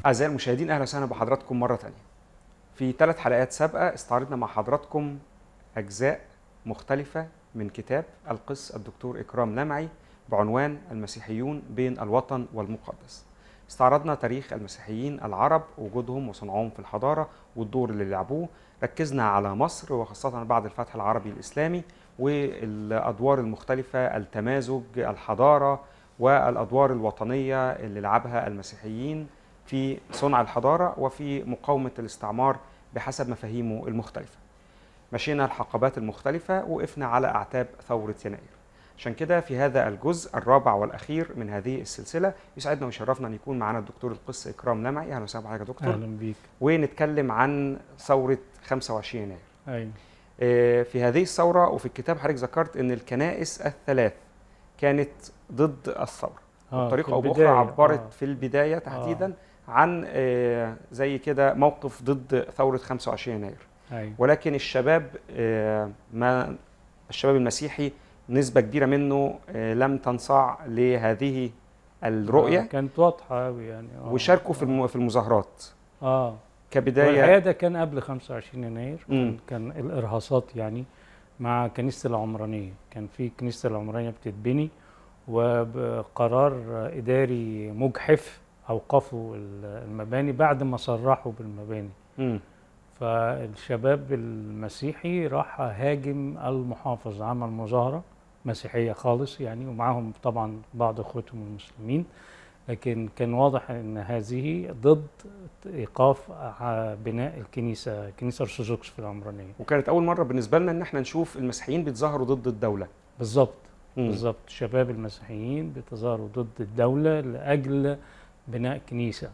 أعزائي المشاهدين أهلا وسهلا بحضراتكم مرة تانية. في ثلاث حلقات سابقة استعرضنا مع حضراتكم أجزاء مختلفة من كتاب القس الدكتور إكرام لمعي بعنوان المسيحيون بين الوطن والمقدس. استعرضنا تاريخ المسيحيين العرب وجودهم وصنعهم في الحضارة والدور اللي لعبوه ركزنا على مصر وخاصة بعد الفتح العربي الإسلامي والأدوار المختلفة التمازج الحضارة والأدوار الوطنية اللي لعبها المسيحيين في صنع الحضارة وفي مقاومة الاستعمار بحسب مفاهيمه المختلفة مشينا الحقبات المختلفة وقفنا على أعتاب ثورة يناير عشان كده في هذا الجزء الرابع والأخير من هذه السلسلة يسعدنا ويشرفنا أن يكون معنا الدكتور القس إكرام لمعي أهلا وسهلا بحضرتك يا دكتور اهلا بيك ونتكلم عن ثورة 25 يناير ايوه آه، في هذه الثورة وفي الكتاب حضرتك ذكرت أن الكنائس الثلاث كانت ضد الثورة آه، بطريقة في أو بأخرى البداية، عبرت آه. في البداية تحديدا عن آه، زي كده موقف ضد ثورة 25 يناير ايوه ولكن الشباب آه، ما الشباب المسيحي نسبة كبيرة منه آه، لم تنصاع لهذه آه، الرؤية كانت واضحه قوي يعني آه. وشاركوا في الم- في المظاهرات اه والحقيقه كبداية ده كان قبل 25 يناير مم. كان, كان الارهاصات يعني مع كنيسه العمرانيه كان في كنيسه العمرانيه بتتبني وبقرار اداري مجحف اوقفوا ال- المباني بعد ما صرحوا بالمباني مم. فالشباب المسيحي راح هاجم المحافظ عمل مظاهرة مسيحية خالص يعني ومعهم طبعا بعض اخوتهم المسلمين لكن كان واضح ان هذه ضد ايقاف ع- بناء الكنيسة كنيسة ارثوذكس في العمرانية وكانت أول مرة بالنسبة لنا إن احنا نشوف المسيحيين بيتظاهروا ضد الدولة بالظبط مم. بالظبط شباب المسيحيين بيتظاهروا ضد الدولة لأجل بناء كنيسة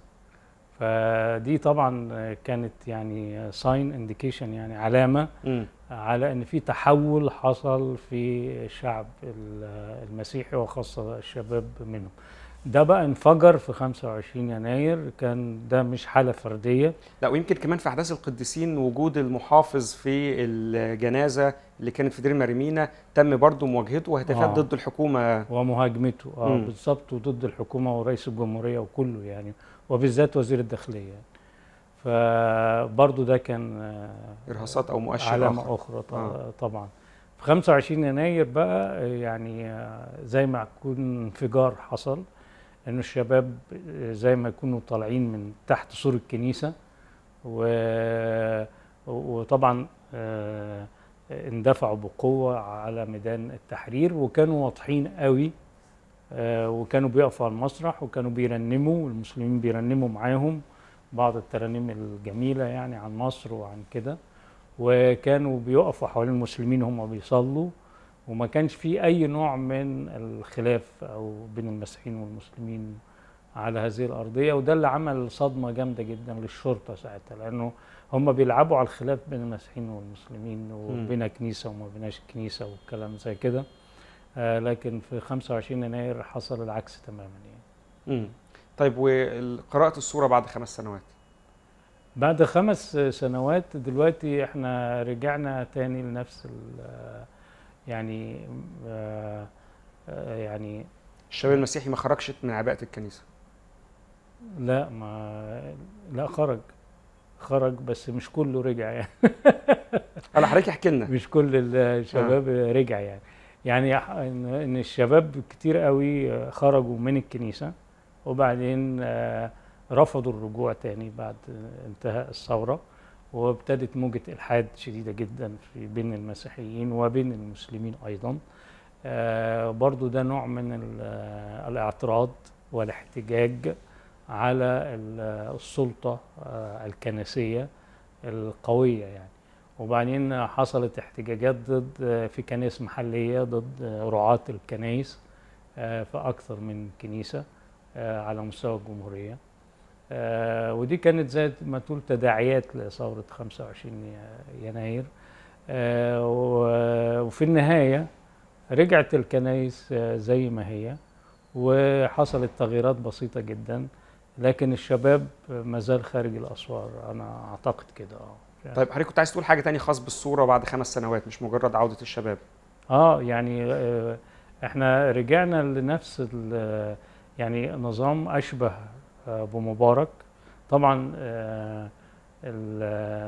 فدي طبعا كانت يعني ساين انديكيشن يعني علامة مم. على ان في تحول حصل في الشعب ال- المسيحي وخاصه الشباب منهم ده بقى انفجر في 25 يناير كان ده مش حاله فرديه لا ويمكن كمان في احداث القديسين وجود المحافظ في الجنازه اللي كانت في دير مريمينا تم برضه مواجهته وهتافات آه. ضد الحكومه ومهاجمته اه مم. بالظبط وضد الحكومه ورئيس الجمهوريه وكله يعني وبالذات وزير الداخليه يعني فبرضه ده كان آه، ارهاصات او مؤشر علامة اخر أخرى ط- آه. طبعا في 25 يناير بقى آه، يعني آه، زي ما يكون انفجار حصل إنه الشباب آه، زي ما يكونوا طالعين من تحت سور الكنيسة و... وطبعا آه، اندفعوا بقوة على ميدان التحرير وكانوا واضحين قوي آه، وكانوا بيقفوا على المسرح وكانوا بيرنموا والمسلمين بيرنموا معاهم بعض الترانيم الجميلة يعني عن مصر وعن كده وكانوا بيقفوا حوالين المسلمين هم بيصلوا وما كانش في أي نوع من الخلاف أو بين المسيحيين والمسلمين على هذه الأرضية وده اللي عمل صدمة جامدة جدا للشرطة ساعتها لأنه هم بيلعبوا على الخلاف بين المسيحيين والمسلمين وبين كنيسة وما بيناش كنيسة والكلام زي كده آه لكن في 25 يناير حصل العكس تماما يعني مم. طيب وقراءه الصوره بعد خمس سنوات بعد خمس سنوات دلوقتي احنا رجعنا تاني لنفس ال- يعني آه، آه، يعني الشباب المسيحي ما خرجش من عباءه الكنيسه لا ما لا خرج خرج بس مش كله رجع يعني على حضرتك احكي لنا مش كل الشباب رجع يعني يعني ح- ان إن الشباب كتير قوي خرجوا من الكنيسه وبعدين آه، رفضوا الرجوع تاني بعد انتهاء الثوره وابتدت موجه الحاد شديده جدا في بين المسيحيين وبين المسلمين ايضا آه، برضو ده نوع من ال- آه، الاعتراض والاحتجاج على ال- السلطه آه، الكنسيه القويه يعني وبعدين حصلت احتجاجات ضد في كنائس محلية ضد رعاة الكنائس آه، في أكثر من كنيسة آه، على مستوى الجمهورية آه، ودي كانت زي ما تقول تداعيات لثورة 25 يناير آه، و- وفي النهاية رجعت الكنائس آه، زي ما هي وحصلت تغييرات بسيطة جدا لكن الشباب ما زال خارج الأسوار أنا أعتقد كده آه. طيب حضرتك كنت عايز تقول حاجه تاني خاص بالصوره بعد خمس سنوات مش مجرد عوده الشباب اه يعني آه، احنا رجعنا لنفس ال- يعني نظام اشبه آه، بمبارك طبعا آه، ال-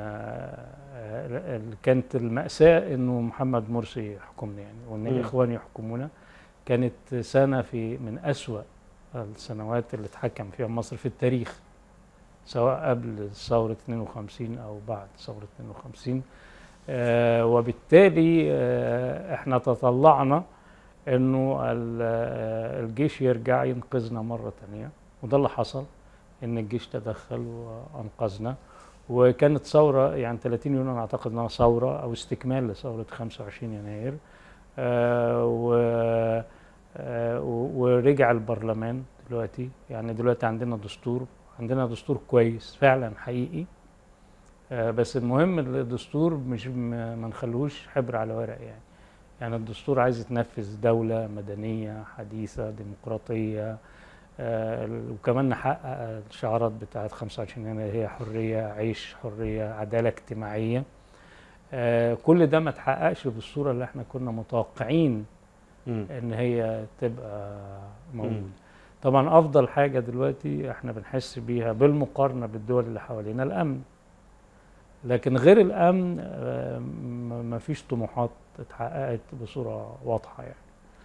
آه، ال- كانت المأساة انه محمد مرسي يحكمنا يعني وان مم. الاخوان يحكمونا كانت سنة في من أسوأ السنوات اللي اتحكم فيها مصر في التاريخ سواء قبل ثورة 52 أو بعد ثورة 52 آه وبالتالي آه احنا تطلعنا انه ال- آه، الجيش يرجع ينقذنا مرة تانية وده اللي حصل ان الجيش تدخل وانقذنا وكانت ثورة يعني 30 يونيو أنا اعتقد انها ثورة او استكمال لثورة 25 يناير آه و آه و- ورجع البرلمان دلوقتي يعني دلوقتي عندنا دستور عندنا دستور كويس فعلا حقيقي آه بس المهم الدستور مش ما ما نخلوش حبر على ورق يعني يعني الدستور عايز يتنفذ دولة مدنية حديثة ديمقراطية آه وكمان نحقق الشعارات بتاعت 25 يناير هي حرية عيش حرية عدالة اجتماعية آه كل ده ما تحققش بالصورة اللي احنا كنا متوقعين مم. ان هي تبقى مم. موجوده طبعا افضل حاجه دلوقتي احنا بنحس بيها بالمقارنه بالدول اللي حوالينا الامن لكن غير الامن آه، م- مفيش طموحات اتحققت بصوره واضحه يعني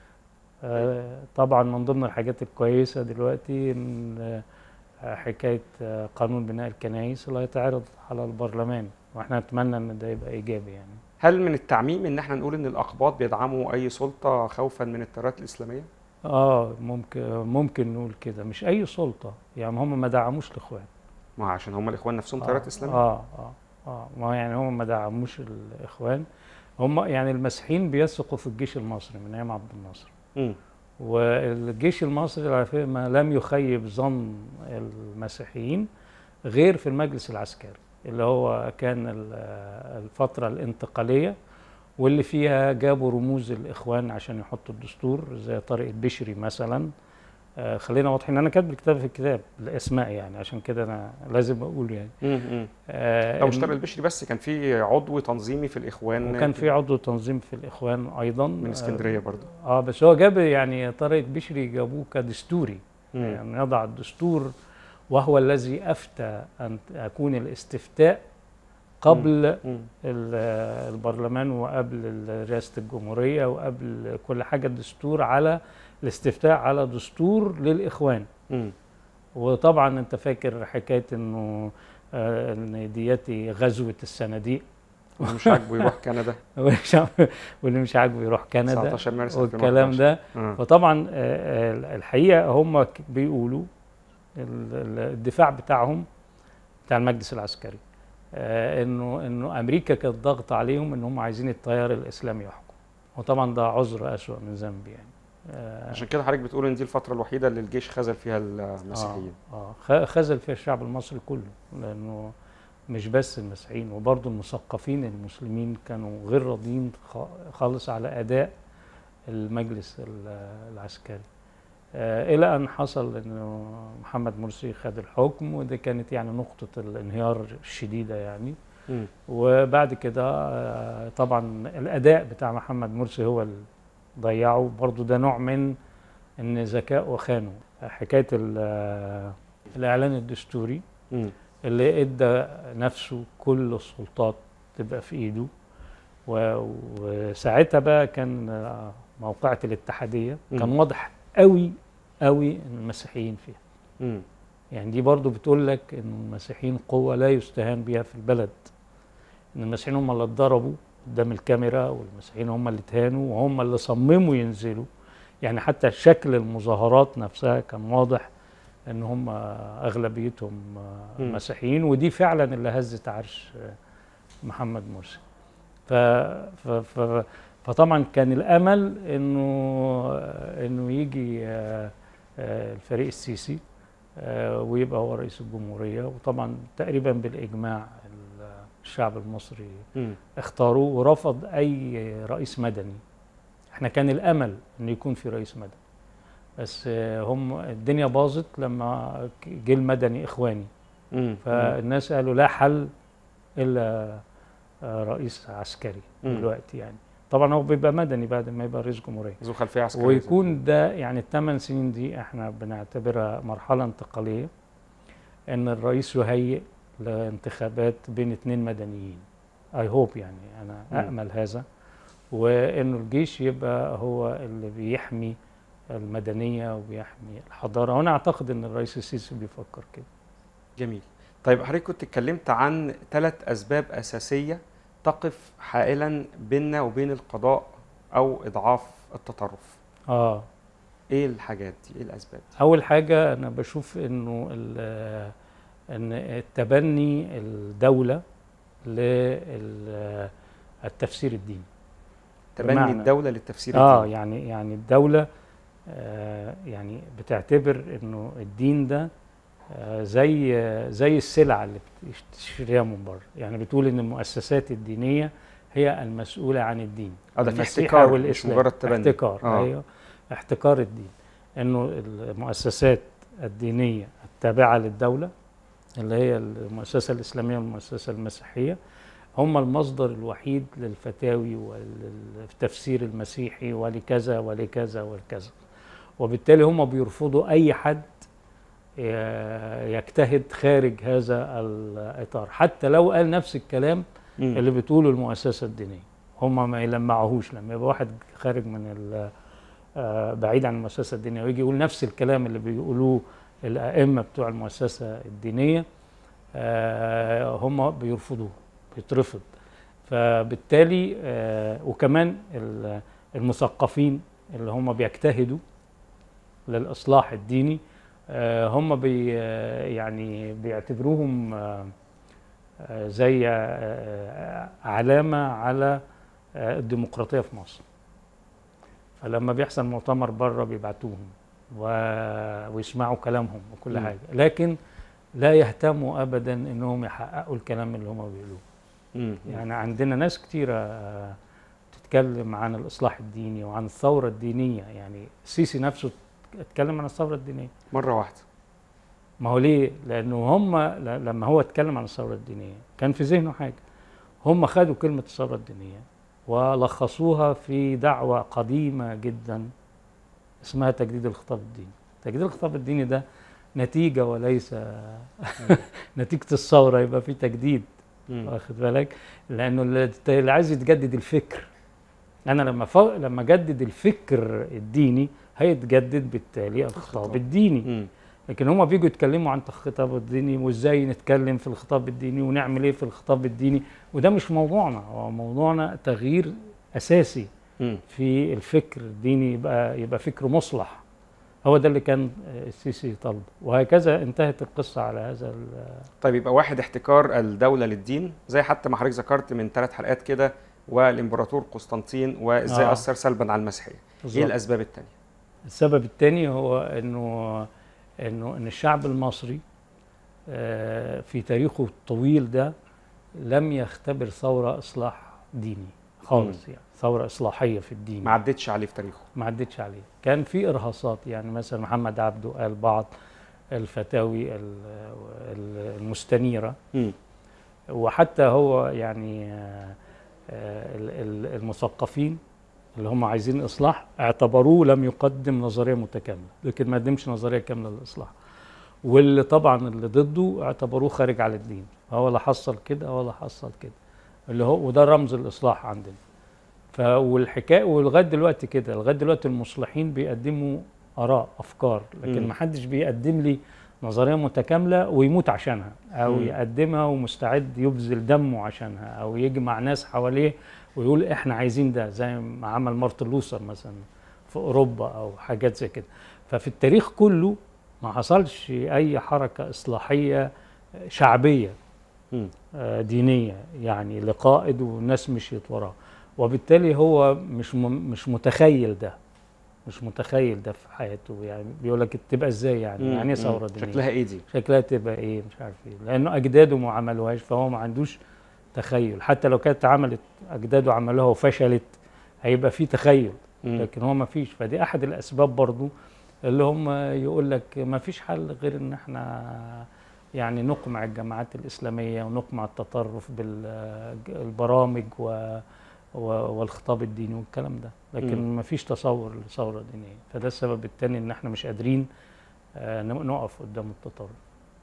آه، طبعا من ضمن الحاجات الكويسه دلوقتي ان آه، حكايه آه، قانون بناء الكنائس اللي هيتعرض على البرلمان واحنا نتمنى ان ده يبقى ايجابي يعني هل من التعميم ان احنا نقول ان الاقباط بيدعموا اي سلطه خوفا من التيارات الاسلاميه؟ اه ممكن ممكن نقول كده مش اي سلطه يعني هم ما دعموش الاخوان ما عشان هم الاخوان نفسهم تيارات آه اسلاميه اه اه اه ما يعني هم ما دعموش الاخوان هم يعني المسيحيين بيثقوا في الجيش المصري من ايام عبد الناصر مم. والجيش المصري على فكرة ما لم يخيب ظن المسيحيين غير في المجلس العسكري اللي هو كان ال- الفترة الانتقالية واللي فيها جابوا رموز الإخوان عشان يحطوا الدستور زي طارق البشري مثلا آه، خلينا واضحين أنا كاتب الكتاب في الكتاب الأسماء يعني عشان كده أنا لازم أقول يعني مم. مم. آه، لو مش إن- طارق البشري بس كان في عضو تنظيمي في الاخوان وكان في عضو تنظيم في الإخوان أيضا من اسكندريه برضه اه بس هو جاب يعني طارق البشري جابوه كدستوري مم. يعني يضع الدستور وهو الذي افتى ان يكون الاستفتاء قبل مم. ال- البرلمان وقبل ال- رئاسه الجمهوريه وقبل كل حاجه الدستور على الاستفتاء على دستور للاخوان مم. وطبعا انت فاكر حكايه انه آه، ان دياتي غزوه الصناديق واللي مش عاجبه يروح كندا واللي مش عاجبه يروح كندا 19 مارس والكلام 2011. ده آه. فطبعا آه، آه، الحقيقه هم ك- بيقولوا ال- ال- الدفاع بتاعهم بتاع المجلس العسكري آه، انه انه امريكا كانت ضاغطه عليهم ان هم عايزين التيار الاسلامي يحكم وطبعا ده عذر اسوأ من ذنب يعني آه، عشان كده حضرتك بتقول ان دي الفتره الوحيده اللي الجيش خذل فيها المسيحيين اه خ- خذل فيها الشعب المصري كله لانه مش بس المسيحيين وبرضه المثقفين المسلمين كانوا غير راضيين خ- خالص على اداء المجلس ال- العسكري آه الى ان حصل انه محمد مرسي خد الحكم ودي كانت يعني نقطه الانهيار الشديده يعني مم. وبعد كده آه، طبعا الاداء بتاع محمد مرسي هو اللي ضيعه برضه ده نوع من ان ذكاء خانه حكايه ال- آه، الاعلان الدستوري مم. اللي ادى نفسه كل السلطات تبقى في ايده و- وساعتها بقى كان آه، موقعة الاتحادية كان مم. واضح قوي قوي ان المسيحيين فيها مم. يعني دي برضو بتقول لك ان المسيحيين قوة لا يستهان بها في البلد ان المسيحيين هم اللي اتضربوا قدام الكاميرا والمسيحيين هم اللي اتهانوا وهم اللي صمموا ينزلوا يعني حتى شكل المظاهرات نفسها كان واضح ان هم اغلبيتهم مم. مسيحيين ودي فعلا اللي هزت عرش محمد مرسي ف ف ف فطبعا كان الامل انه انه يجي آه، آه، الفريق السيسي آه، ويبقى هو رئيس الجمهوريه وطبعا تقريبا بالاجماع ال- الشعب المصري مم. اختاروه ورفض اي رئيس مدني احنا كان الامل ان يكون في رئيس مدني بس آه، هم الدنيا باظت لما ك- جه المدني اخواني مم. فالناس قالوا لا حل الا آه، رئيس عسكري مم. دلوقتي يعني طبعا هو بيبقى مدني بعد ما يبقى رئيس جمهوريه ذو خلفيه عسكريه ويكون ده يعني الثمان سنين دي احنا بنعتبرها مرحله انتقاليه ان الرئيس يهيئ لانتخابات بين اتنين مدنيين اي هوب يعني انا مم. امل هذا وانه الجيش يبقى هو اللي بيحمي المدنيه وبيحمي الحضاره وانا اعتقد ان الرئيس السيسي بيفكر كده جميل طيب حضرتك كنت اتكلمت عن ثلاث اسباب اساسيه تقف حائلا بيننا وبين القضاء او اضعاف التطرف اه ايه الحاجات دي ايه الاسباب دي اول حاجه انا بشوف انه ال- ان التبني الدوله للتفسير الديني تبني بمعنى- الدوله للتفسير اه الديني يعني يعني الدوله آه يعني بتعتبر انه الدين ده آه زي آه زي السلع اللي بتشتريها من بره يعني بتقول ان المؤسسات الدينيه هي المسؤوله عن الدين اه ده في المسيحي احتكار أو مش الإسلام. مجرد تبني احتكار آه. ايوه احتكار الدين انه المؤسسات الدينيه التابعه للدوله اللي هي المؤسسه الاسلاميه والمؤسسه المسيحيه هم المصدر الوحيد للفتاوي والتفسير المسيحي ولكذا ولكذا ولكذا وبالتالي هم بيرفضوا اي حد ي- يجتهد خارج هذا الاطار حتى لو قال نفس الكلام مم. اللي بتقوله المؤسسه الدينيه هم ما يلمعوهوش لما يبقى واحد خارج من ال- آه، بعيد عن المؤسسه الدينيه ويجي يقول نفس الكلام اللي بيقولوه الائمه بتوع المؤسسه الدينيه آه، هم بيرفضوه بيترفض فبالتالي آه، وكمان ال- المثقفين اللي هم بيجتهدوا للاصلاح الديني آه، هم بي آه، يعني بيعتبروهم آه، آه، زي آه، آه، علامه على آه، الديمقراطيه في مصر فلما بيحصل مؤتمر بره بيبعتوهم و- ويسمعوا كلامهم وكل مم. حاجه لكن لا يهتموا ابدا انهم يحققوا الكلام اللي هم بيقولوه مم. يعني عندنا ناس كتيرة آه، تتكلم عن الإصلاح الديني وعن الثورة الدينية يعني السيسي نفسه اتكلم عن الثورة الدينية مره واحده ما هو ليه؟ لأنه هم ل- لما هو اتكلم عن الثورة الدينية كان في ذهنه حاجة هم خدوا كلمة الثورة الدينية ولخصوها في دعوة قديمة جدا اسمها تجديد الخطاب الديني تجديد الخطاب الديني ده نتيجة وليس نتيجة الثورة يبقى في تجديد مم. واخد بالك لانه اللي اللي عايز يتجدد الفكر انا لما ف... لما اجدد الفكر الديني هيتجدد بالتالي الخطاب الخطاب. الديني مم. لكن هما بيجوا يتكلموا عن الخطاب الديني وازاي نتكلم في الخطاب الديني ونعمل ايه في الخطاب الديني وده مش موضوعنا هو موضوعنا تغيير اساسي مم. في الفكر الديني يبقى يبقى فكر مصلح هو ده اللي كان آه، السيسي طالبه وهكذا انتهت القصه على هذا ال- طيب يبقى واحد احتكار الدولة للدين زي حتى ما حضرتك ذكرت من ثلاث حلقات كده والامبراطور قسطنطين وازاي آه. اثر سلبا على المسيحيه. ايه بالظبط. الاسباب الثانيه؟ السبب الثاني هو انه انه ان الشعب المصري آه، في تاريخه الطويل ده لم يختبر ثوره اصلاح ديني خالص يعني ثوره اصلاحيه في الدين ما عدتش عليه في تاريخه. ما عدتش عليه كان في ارهاصات يعني مثلا محمد عبده قال بعض الفتاوي ال- ال- المستنيره مم. وحتى هو يعني آه، آه، ال- ال- المثقفين اللي هم عايزين اصلاح اعتبروه لم يقدم نظريه متكامله لكن ما قدمش نظريه كامله للاصلاح واللي طبعا اللي ضده اعتبروه خارج على الدين هو لا حصل كده ولا حصل كده اللي هو وده رمز الاصلاح عندنا ف والحكايه ولغايه دلوقتي كده لغايه دلوقتي المصلحين بيقدموا اراء افكار لكن مم. ما حدش بيقدم لي نظريه متكامله ويموت عشانها او مم. يقدمها ومستعد يبذل دمه عشانها او يجمع ناس حواليه ويقول احنا عايزين ده زي ما عمل مارتن لوثر مثلا في اوروبا او حاجات زي كده ففي التاريخ كله ما حصلش اي حركه اصلاحيه شعبيه مم. آه، دينيه يعني لقائد والناس مشيت وراه وبالتالي هو مش م- مش متخيل ده مش متخيل ده في حياته يعني بيقول لك تبقى ازاي يعني مم. يعني ايه مم. ثوره دينيه شكلها ايه دي؟ شكلها تبقى ايه مش عارف ايه لانه اجداده ما عملوهاش فهو ما عندوش تخيل حتى لو كانت عملت اجداده عملوها وفشلت هيبقى في تخيل مم. لكن هو ما فيش فدي احد الاسباب برضو اللي هم يقول لك ما فيش حل غير ان احنا يعني نقمع الجماعات الاسلاميه ونقمع التطرف بالبرامج و و- والخطاب الديني والكلام ده لكن مم. ما فيش تصور لثوره دينيه فده السبب الثاني ان احنا مش قادرين آه، ن- نقف قدام التطرف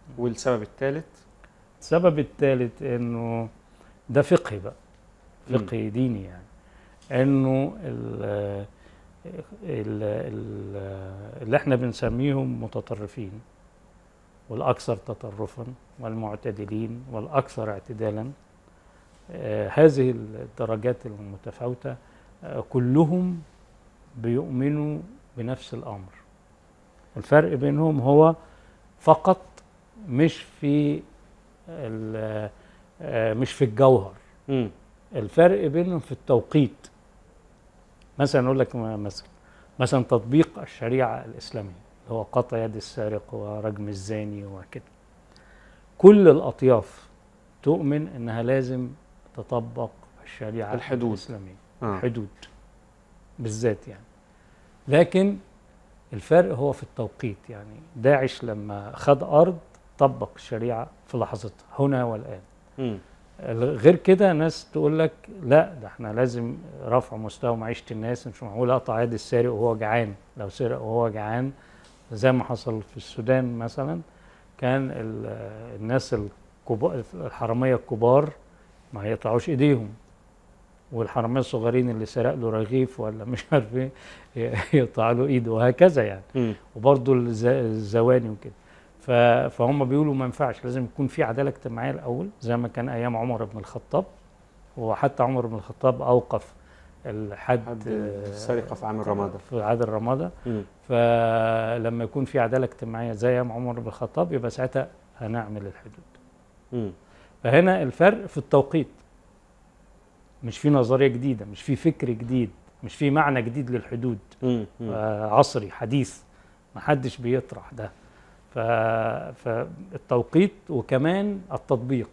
والسبب الثالث السبب الثالث انه ده فقه بقى مم. فقه ديني يعني انه ال- ال- ال- اللي احنا بنسميهم متطرفين والاكثر تطرفا والمعتدلين والاكثر اعتدالا آه، هذه الدرجات المتفاوته آه، كلهم بيؤمنوا بنفس الامر الفرق بينهم هو فقط مش في ال- آه، مش في الجوهر مم. الفرق بينهم في التوقيت مثلا اقول لك م- مثلا مثلا تطبيق الشريعه الاسلاميه اللي هو قطع يد السارق ورجم الزاني وكده كل الاطياف تؤمن انها لازم تطبق الشريعه الحدود. الاسلاميه آه. حدود بالذات يعني لكن الفرق هو في التوقيت يعني داعش لما خد ارض طبق الشريعه في لحظتها هنا والان مم. غير كده ناس تقول لك لا ده احنا لازم رفع مستوى معيشه الناس مش معقول اقطع يد السارق وهو جعان لو سرق وهو جعان زي ما حصل في السودان مثلا كان ال- الناس الكبار الحراميه الكبار ما هيقطعوش ايديهم والحراميه الصغيرين اللي سرق له رغيف ولا مش عارف ايه يقطع له ايده وهكذا يعني مم. وبرضه الز- الزواني وكده ف- فهم بيقولوا ما ينفعش لازم يكون في عداله اجتماعيه الاول زي ما كان ايام عمر بن الخطاب وحتى عمر بن الخطاب اوقف الحد حد آه، السرقة في عام الرمادة. في عاد الرمادة مم. فلما يكون في عداله اجتماعيه زي ايام عمر بن الخطاب يبقى ساعتها هنعمل الحدود مم. فهنا الفرق في التوقيت مش في نظريه جديده مش في فكر جديد مش في معنى جديد للحدود مم. مم. آه، عصري حديث ما حدش بيطرح ده ف... فالتوقيت وكمان التطبيق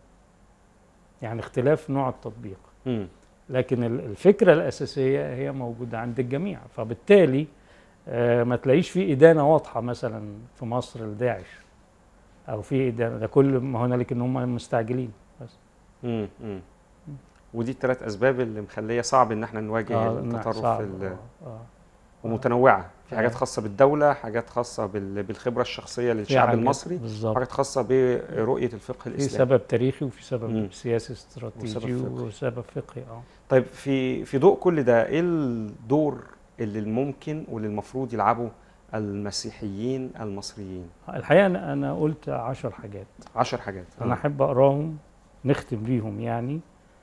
يعني اختلاف نوع التطبيق مم. لكن ال- الفكرة الأساسية هي موجودة عند الجميع فبالتالي آه، ما تلاقيش في إدانة واضحة مثلا في مصر لداعش أو في إدانة ده كل ما هنالك إن هم مستعجلين بس مم. مم. ودي الثلاث اسباب اللي مخليه صعب ان احنا نواجه آه، التطرف صعب. ال- آه، آه. ومتنوعه في حاجات آه. خاصه بالدوله حاجات خاصه بال- بالخبره الشخصيه في للشعب حاجات- المصري بالظبط حاجات خاصه برؤيه الفقه في الاسلامي سبب تاريخي وفي سبب مم. سياسي استراتيجي وسبب فقهي. وسبب فقهي اه طيب في في ضوء كل ده ايه الدور اللي الممكن واللي المفروض يلعبه المسيحيين المصريين الحقيقه انا أنا قلت عشر حاجات عشر حاجات انا احب اقراهم نختم بيهم يعني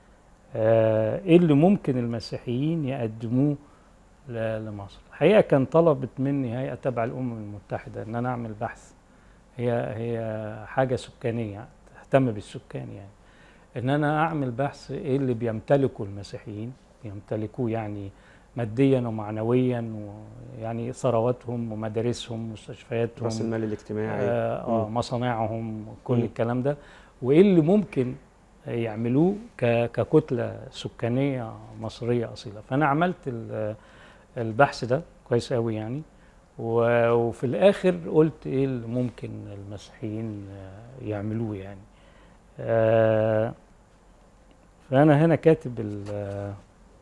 آه، ايه اللي ممكن المسيحيين يقدموه ل- لمصر الحقيقه كان طلبت مني هيئه تبع الامم المتحده ان انا اعمل بحث هي هي حاجه سكانيه تهتم بالسكان يعني ان انا اعمل بحث ايه اللي بيمتلكه المسيحيين يمتلكوه يعني ماديا ومعنويا ويعني ثرواتهم ومدارسهم ومستشفياتهم راس المال الاجتماعي آه, آه مم. مصانعهم كل مم. الكلام ده وايه اللي ممكن يعملوه ك- ككتله سكانيه مصريه اصيله فانا عملت ال- البحث ده كويس قوي يعني و- وفي الاخر قلت ايه اللي ممكن المسيحيين آه، يعملوه يعني آه، فانا هنا كاتب ال-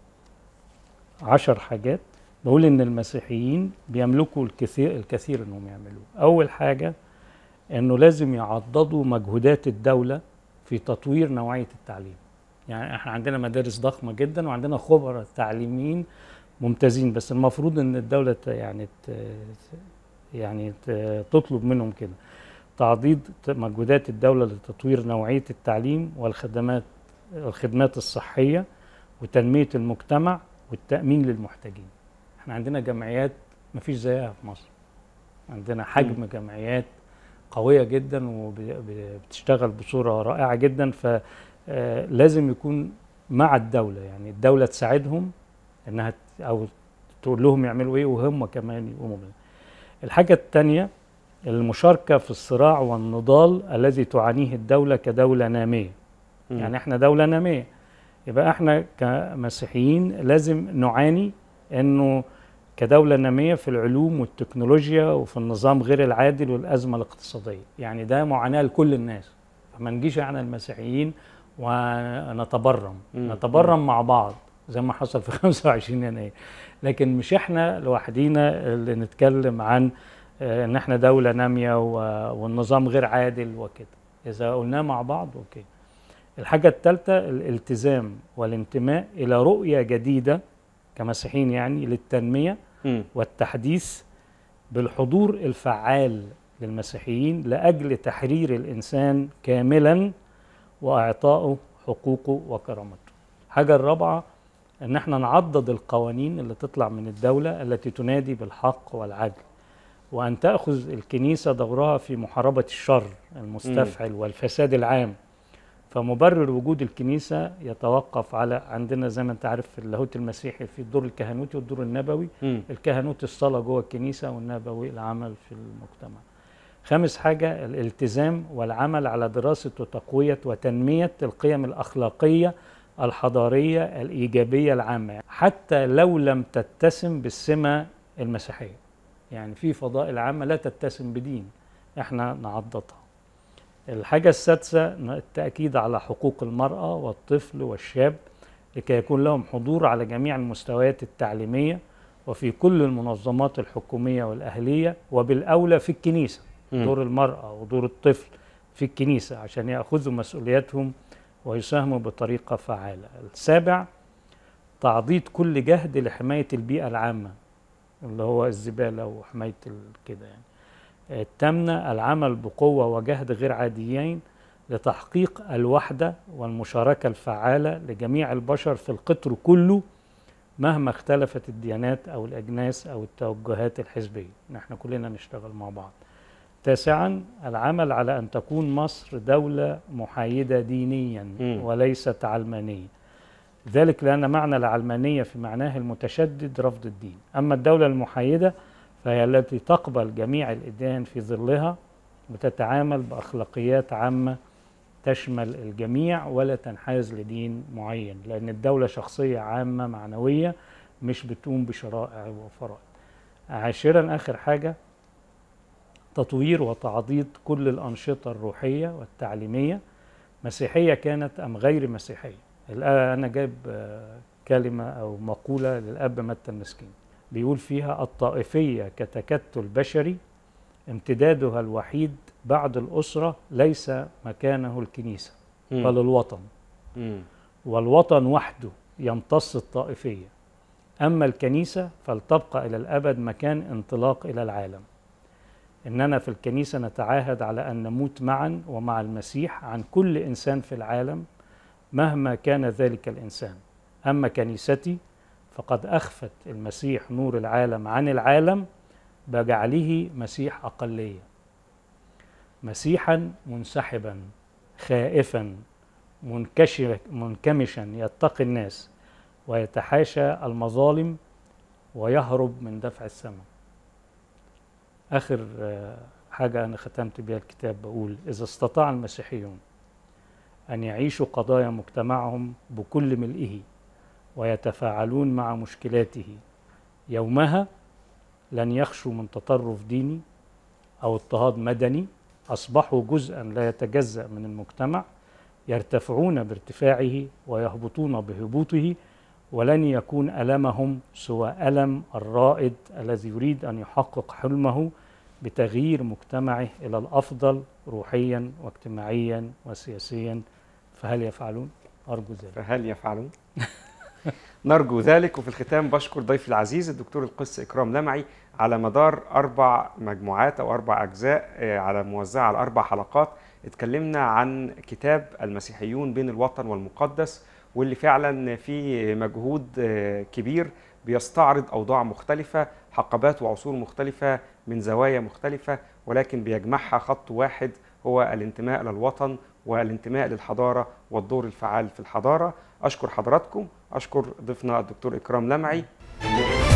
عشر حاجات بقول ان المسيحيين بيملكوا الكثير الكثير انهم يعملوه اول حاجه انه لازم يعضدوا مجهودات الدوله في تطوير نوعيه التعليم يعني احنا عندنا مدارس ضخمه جدا وعندنا خبراء تعليميين ممتازين بس المفروض ان الدوله ت- يعني ت- يعني ت- تطلب منهم كده تعضيد ت- مجهودات الدوله لتطوير نوعيه التعليم والخدمات الخدمات الصحيه وتنميه المجتمع والتامين للمحتاجين احنا عندنا جمعيات مفيش زيها في مصر عندنا حجم جمعيات قوية جدا وبتشتغل بصورة رائعة جدا فلازم يكون مع الدولة يعني الدولة تساعدهم انها ت- او تقول لهم يعملوا ايه وهم كمان يقوموا بيه. الحاجة الثانية المشاركة في الصراع والنضال الذي تعانيه الدولة كدولة نامية مم. يعني احنا دولة نامية يبقى احنا كمسيحيين لازم نعاني انه كدولة نامية في العلوم والتكنولوجيا وفي النظام غير العادل والأزمة الاقتصادية يعني ده معاناة لكل الناس فما نجيش على المسيحيين ونتبرم مم. نتبرم مع بعض زي ما حصل في 25 يناير لكن مش احنا لوحدينا اللي نتكلم عن آه، ان احنا دوله ناميه و- والنظام غير عادل وكده اذا قلناه مع بعض اوكي الحاجه الثالثه الالتزام والانتماء الى رؤيه جديده كمسيحيين يعني للتنميه مم. والتحديث بالحضور الفعال للمسيحيين لاجل تحرير الانسان كاملا واعطائه حقوقه وكرامته. الحاجه الرابعه ان احنا نعضد القوانين اللي تطلع من الدوله التي تنادي بالحق والعدل وان تاخذ الكنيسه دورها في محاربه الشر المستفعل والفساد العام فمبرر وجود الكنيسه يتوقف على عندنا زي ما انت عارف في اللاهوت المسيحي في الدور الكهنوتي والدور النبوي مم. الكهنوت الصلاة جوه الكنيسة والنبوي العمل في المجتمع خامس حاجة الالتزام والعمل على دراسة وتقوية وتنمية القيم الأخلاقية الحضارية الإيجابية العامة حتى لو لم تتسم بالسمة المسيحية يعني في فضائل عامة لا تتسم بدين احنا نعضدها الحاجة السادسة التأكيد على حقوق المرأة والطفل والشاب لكي يكون لهم حضور على جميع المستويات التعليمية وفي كل المنظمات الحكومية والأهلية وبالأولى في الكنيسة مم. دور المرأة ودور الطفل في الكنيسة عشان يأخذوا مسؤولياتهم ويساهموا بطريقة فعالة السابع تعضيد كل جهد لحماية البيئة العامة اللي هو الزبالة وحماية ال- كده يعني الثامنة العمل بقوة وجهد غير عاديين لتحقيق الوحدة والمشاركة الفعالة لجميع البشر في القطر كله مهما اختلفت الديانات أو الأجناس أو التوجهات الحزبية نحن كلنا نشتغل مع بعض تاسعا العمل على أن تكون مصر دولة محايدة دينيا مم. وليست علمانية ذلك لأن معنى العلمانية في معناه المتشدد رفض الدين أما الدولة المحايدة فهي التي تقبل جميع الإديان في ظلها وتتعامل بأخلاقيات عامة تشمل الجميع ولا تنحاز لدين معين لأن الدولة شخصية عامة معنوية مش بتقوم بشرائع وفرائض عاشرا آخر حاجة تطوير وتعضيد كل الأنشطة الروحية والتعليمية مسيحية كانت أم غير مسيحية الآن أنا جايب آه، كلمة أو مقولة للأب متى المسكين بيقول فيها الطائفية كتكتل بشري امتدادها الوحيد بعد الأسرة ليس مكانه الكنيسة مم. بل الوطن مم. والوطن وحده يمتص الطائفية أما الكنيسة فلتبقى إلى الأبد مكان انطلاق إلى العالم إننا في الكنيسة نتعاهد على أن نموت معا ومع المسيح عن كل إنسان في العالم مهما كان ذلك الإنسان أما كنيستي فقد أخفت المسيح نور العالم عن العالم بجعله مسيح أقلية مسيحا منسحبا خائفا منكشر منكمشا يتقي الناس ويتحاشى المظالم ويهرب من دفع الثمن آخر آه، حاجة أنا ختمت بها الكتاب بقول إذا استطاع المسيحيون أن يعيشوا قضايا مجتمعهم بكل ملئه ويتفاعلون مع مشكلاته يومها لن يخشوا من تطرف ديني أو اضطهاد مدني أصبحوا جزءا لا يتجزأ من المجتمع يرتفعون بارتفاعه ويهبطون بهبوطه ولن يكون ألمهم سوى ألم الرائد الذي يريد أن يحقق حلمه بتغيير مجتمعه إلى الأفضل روحيا واجتماعيا وسياسيا فهل يفعلون؟ أرجو ذلك فهل يفعلون؟ نرجو ذلك وفي الختام بشكر ضيفي العزيز الدكتور القس إكرام لمعي على مدار أربع مجموعات أو أربع أجزاء آه، على موزعة على أربع حلقات اتكلمنا عن كتاب المسيحيون بين الوطن والمقدس واللي فعلا فيه مجهود آه، كبير بيستعرض أوضاع مختلفة حقبات وعصور مختلفة من زوايا مختلفة ولكن بيجمعها خط واحد هو الانتماء للوطن والانتماء للحضارة والدور الفعال في الحضارة أشكر حضراتكم أشكر ضيفنا الدكتور إكرام لمعي